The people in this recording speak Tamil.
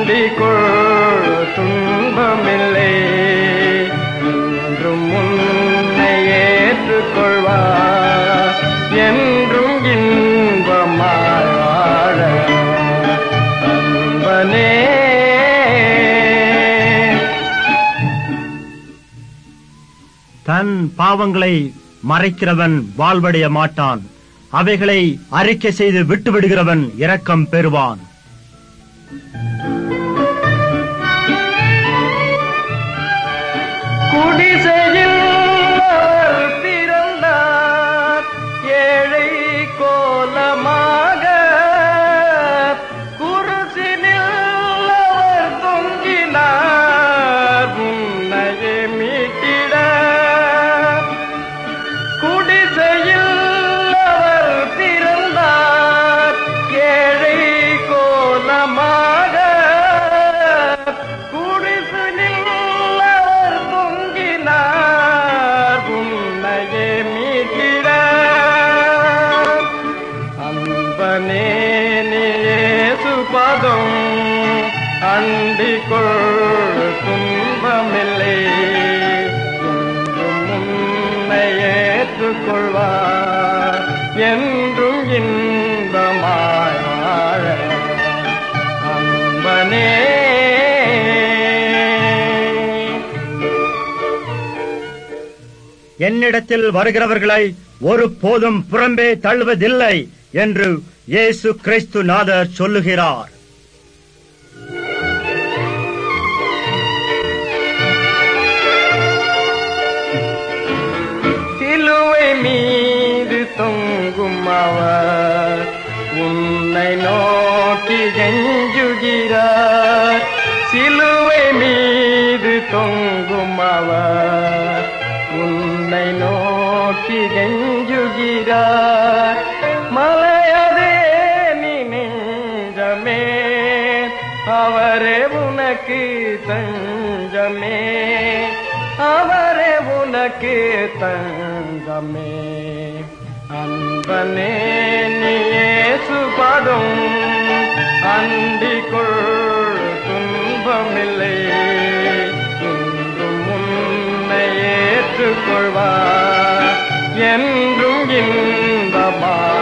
அண்டிக்குள் துன்பமில்லை என்றும் உன்னை ஏற்றுக்கொள்வார் என்றும் இன்பமாய் வாழ அன்பனே தன் பாவங்களை மறைக்கிறவன் வாழ்வடைய மாட்டான் அவைகளை அறிக்கை செய்து விட்டுவிடுகிறவன் இரக்கம் பெறுவான் குடிசையில் அவர் பிறந்தார் ஏழை கோலமாக குருசினில் அவர் தொங்கினார் உன்னையே மீட்டிட குடிசையில் அவர் பிறந்தார் ஏழை கோலமாக குடிசையில் அவர் தொங்கினார் உன்னையே மீட்டிட அன்பனே நீசு பதம் அண்டிக்கொள் துன்பமில்லை என்றும் உன்னை ஏற்றுக்கொள்வார் என்றும் இன்பமாய் வாழ அன்பனே என்னிடத்தில் வருகிறவர்களை ஒரு போதும் புறம்பே தள்ளுவதில்லை என்று இயேசு கிறிஸ்து நாதர் சொல்லுகிறார் சிலுவை மீது தொங்கும் அவர் உன்னை நோக்கி கெஞ்சுகிறார் சிலுவை மீது தொங்கும் அவர் உன்னை நோக்கி கெஞ்சுகிறார் மலையதே நீ நெஞ்சமே அவரே உனக்கு தஞ்சமே அவரே உனக்கு தங்கமே அன்பனே நீசு படும் அண்டிக்குள் துன்பமில்லை இன்றும் உன்னை ஏற்றுக்கொள்வார் என்றும் இன்பமா